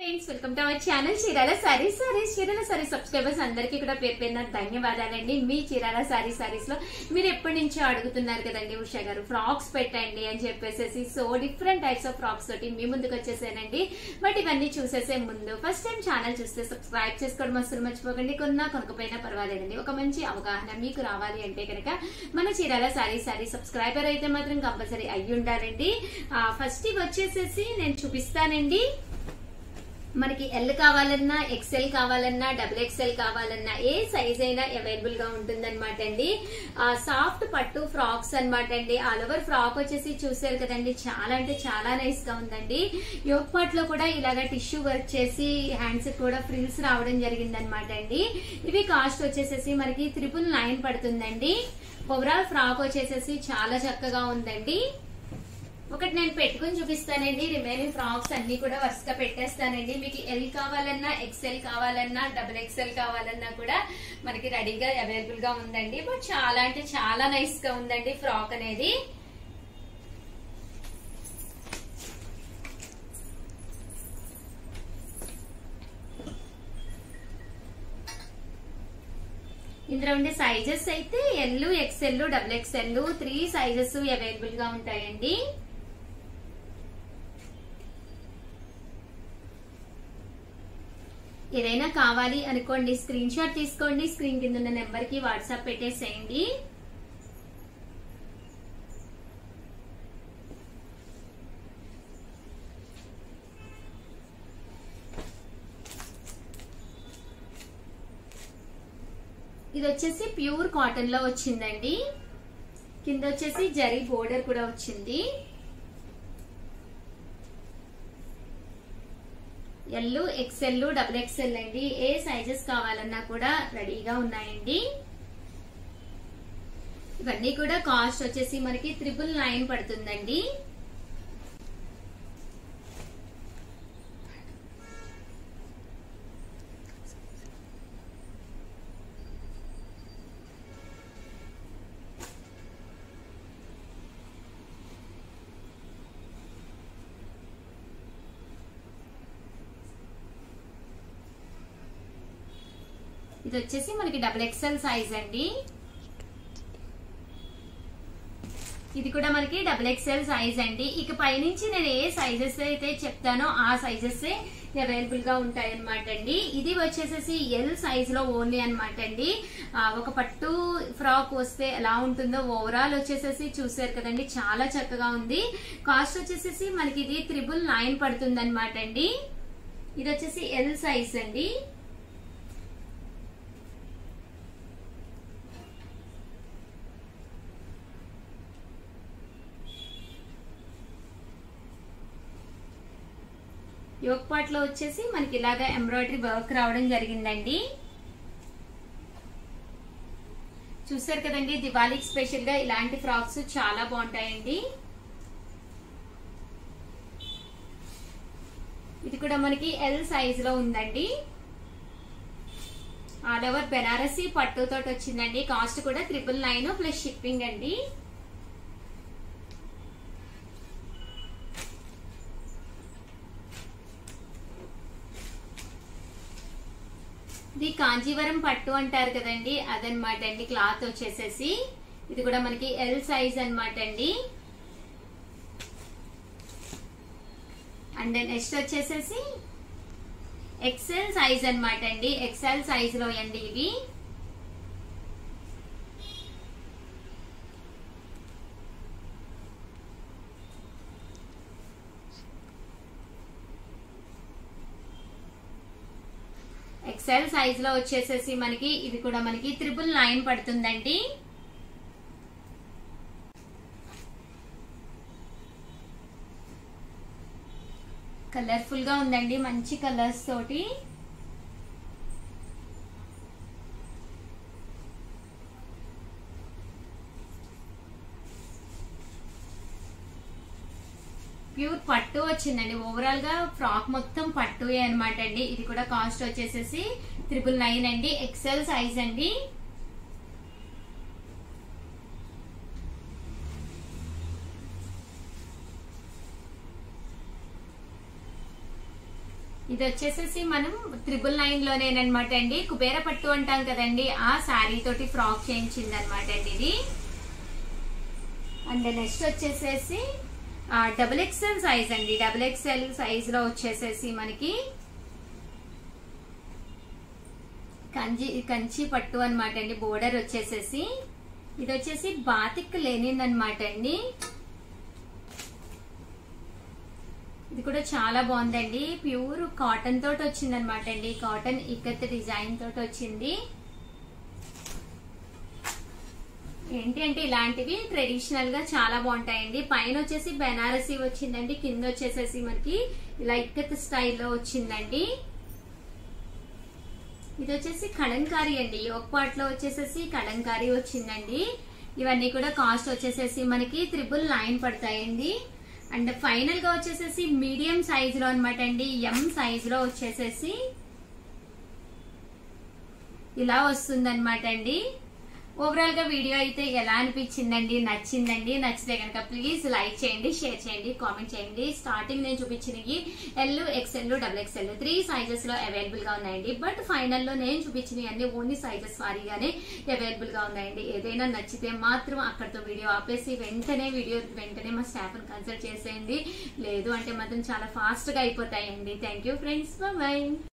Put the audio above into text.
friends welcome to our channel Chirala sari saris Chirala sari subscribers అందరికీ కూడా పేరు పేరున ధన్యవాదాలండి మీ చీరాల సారీ సారీస్ లో మీరు ఎప్పటి నుంచో అడుగుతున్నారు కదండి ఉషా గారు ఫ్రాక్స్ పెట్టండి అని చెప్పేసి so different types of frocks తోటి మీ ముందుకు వచ్చేసానండి బట్ ఇవన్నీ చూసేసే ముందు ఫస్ట్ టైం ఛానల్ చూస్తే సబ్స్క్రైబ్ చేసుకోవడం అసలు మర్చిపోకండి కొన్నా కొనకపోయినా పర్వాలేదండి ఒక మంచి అవగాహన మీకు రావాలి అంటే కనుక మన చీరాల సారీ సారీ సబ్స్క్రైబర్ అయితే మాత్రం కంపల్సరీ అయ్యి ఉండాలండి ఫస్ట్ ఇవి వచ్చేసేసి నేను చూపిస్తానండి మనకి ఎల్ కావాలన్నా ఎక్సెల్ కావాలన్నా డబుల్ ఎక్సెల్ కావాలన్నా ఏ సైజ్ అయినా అవైలబుల్ గా ఉంటుందన్నమాట అండి సాఫ్ట్ పట్టు ఫ్రాక్స్ అన్నమాట అండి ఆల్ ఓవర్ ఫ్రాక్ వచ్చేసి చూసారు కదండి చాలా అంటే చాలా నైస్ గా ఉందండి యోగ్ పార్ట్ లో కూడా ఇలాగ టిష్యూ వర్క్ చేసి హ్యాండ్స్ కూడా ఫ్రిల్స్ రావడం జరిగిందనమాట అండి ఇవి కాస్ట్ వచ్చేసేసి మనకి త్రిపుల్ నైన్ పడుతుందండి ఓవరాల్ ఫ్రాక్ వచ్చేసేసి చాలా చక్కగా ఉందండి ఒకటి నేను పెట్టుకుని చూపిస్తానండి రిమైనింగ్ ఫ్రాక్స్ అన్ని కూడా వరుసగా పెట్టేస్తానండి మీకు ఎల్ కావాలన్నా ఎక్సెల్ కావాలన్నా డబుల్ ఎక్సెల్ కావాలన్నా కూడా మనకి రెడీగా అవైలబుల్ గా ఉందండి బట్ చాలా అంటే చాలా నైస్ గా ఉందండి ఫ్రాక్ అనేది ఇందులో ఉండే సైజెస్ అయితే L XL double XL three sizes available గా ఉంటాయండి ఏదైనా కావాలి అనుకోండి స్క్రీన్ షాట్ తీసుకోండి స్క్రీన్ కింద ఉన్న నెంబర్ కి వాట్సాప్ పెట్టేసేయండి ఇది వచ్చేసి ప్యూర్ కాటన్ లో వచ్చిందండి కింద వచ్చేసి జరీ బోర్డర్ కూడా వచ్చింది ఎల్ ఎక్సెల్ డబుల్ ఎక్సెల్ అండి ఏ సైజెస్ కావాలన్నా కూడా రెడీగా ఉన్నాయండి ఇవన్నీ కూడా కాస్ట్ వచ్చేసి మనకి త్రిపుల్ నైన్ పడుతుందండి ఇది వచ్చేసి మనకి డబుల్ ఎక్స్ఎల్ సైజ్ అండి ఇది కూడా మనకి డబుల్ ఎక్స్ఎల్ సైజ్ అండి ఇక పైనుంచి నేను ఏ సైజెస్ అయితే చెప్తానో ఆ సైజెస్ అవైలబుల్ గా ఉంటాయి అనమాట అండి ఇది వచ్చేసేసి ఎల్ సైజ్ లో ఓన్లీ అనమాట అండి ఒక పట్టు ఫ్రాక్ వస్తే ఎలా ఉంటుందో ఓవరాల్ వచ్చేసేసి చూసారు కదండి చాలా చక్కగా ఉంది కాస్ట్ వచ్చేసేసి మనకి ఇది త్రిబుల్ నైన్ పడుతుంది అనమాట అండి ఇది వచ్చేసి ఎల్ సైజ్ అండి యోగ్ పార్ట్ లో వచ్చేసి మనకి ఇలాగా ఎంబ్రాయిడరీ వర్క్ రావడం జరిగిందండి చూసారు కదండి దివాళీకి స్పెషల్ గా ఇలాంటి ఫ్రాక్స్ చాలా బాగుంటాయండి ఇది కూడా మనకి ఎల్ సైజ్ లో ఉందండి ఆల్ ఓవర్ బెనారసీ పట్టుతో వచ్చిందండి కాస్ట్ కూడా ట్రిపుల్ నైన్ ప్లస్ షిప్పింగ్ అండి ఇది కాంజీవరం పట్టు అంటారు కదండి అదనమాట అండి క్లాత్ వచ్చేసేసి ఇది కూడా మనకి ఎల్ సైజ్ అనమాట అండి అండ్ నెక్స్ట్ వచ్చేసేసి ఎక్సెల్ సైజ్ అనమాట అండి ఎక్సెల్ సైజ్ లో అండి ఇవి ఎక్సెల్ సైజ్ లో వచ్చేసేసి మనకి ఇది కూడా మనకి త్రిపుల్ నైన్ పడుతుందండి కలర్ఫుల్ గా ఉందండి మంచి కలర్స్ తోటి ప్యూర్ పట్టు వచ్చిందండి ఓవరాల్ గా ఫ్రాక్ మొత్తం పట్టు అనమాట అండి ఇది కూడా కాస్ట్ వచ్చేసేసి త్రిపుల్ నైన్ అండి ఎక్సెల్ సైజ్ అండి ఇది ఇది వచ్చేసేసి మనం త్రిబుల్ నైన్ లోనేనమాట అండి కుబేర పట్టు అంటాం కదండి ఆ శారీ తోటి ఫ్రాక్ చేయించింది అనమాట అండి ఇది అండ్ నెక్స్ట్ వచ్చేసేసి డబుల్ ఎక్స్ఎల్ సైజ్ అండి డబుల్ ఎక్స్ఎల్ సైజ్ లో వచ్చేసేసి మనకి కంచి కంచి పట్టు అనమాట అండి బోర్డర్ వచ్చేసేసి ఇది వచ్చేసి బాతిక్ లేనింది అనమాట అండి ఇది కూడా చాలా బాగుందండి ప్యూర్ కాటన్ తోటి వచ్చింది అనమాట అండి కాటన్ ఇక్కత్ డిజైన్ తోటి వచ్చింది ఏంటి అంటే ఇలాంటివి ట్రెడిషనల్ గా చాలా బాగుంటాయండి పైన వచ్చేసి బెనారసీ వచ్చిందండి కింద వచ్చేసేసి మనకి ఇలా ఇక్కత్ స్టైల్లో వచ్చిందండి ఇది వచ్చేసి కలంకారీ అండి యోగ్ పాట్ లో వచ్చేసేసి కలంకారీ వచ్చిందండి ఇవన్నీ కూడా కాస్ట్ వచ్చేసేసి మనకి త్రిబుల్ నైన్ పడతాయండి అండ్ ఫైనల్ గా వచ్చేసేసి మీడియం సైజ్ లో అనమాట అండి ఎం సైజ్ లో వచ్చేసేసి ఇలా వస్తుంది అనమాట అండి ఓవరాల్ గా వీడియో అయితే ఎలా అనిపించిందండి నచ్చిందండి నచ్చితే కనుక ప్లీజ్ లైక్ చేయండి షేర్ చేయండి కామెంట్ చేయండి స్టార్టింగ్ నేను చూపించినవి L XL double XL three sizes లో అవైలబుల్ గా ఉన్నాయండి బట్ ఫైనల్ లో నేను చూపించినవి అన్ని ఓన్లీ సైజెస్ వారీగానే అవైలబుల్ గా ఉన్నాయండి ఏదైనా నచ్చితే మాత్రం అక్కడతో వీడియో ఆపేసి వెంటనే వీడియో వెంటనే మా స్టాఫ్ కన్సల్ట్ చేసేయండి లేదు అంటే మాత్రం చాలా ఫాస్ట్ గా అయిపోతాయండి థ్యాంక్ యూ ఫ్రెండ్స్ బాయ్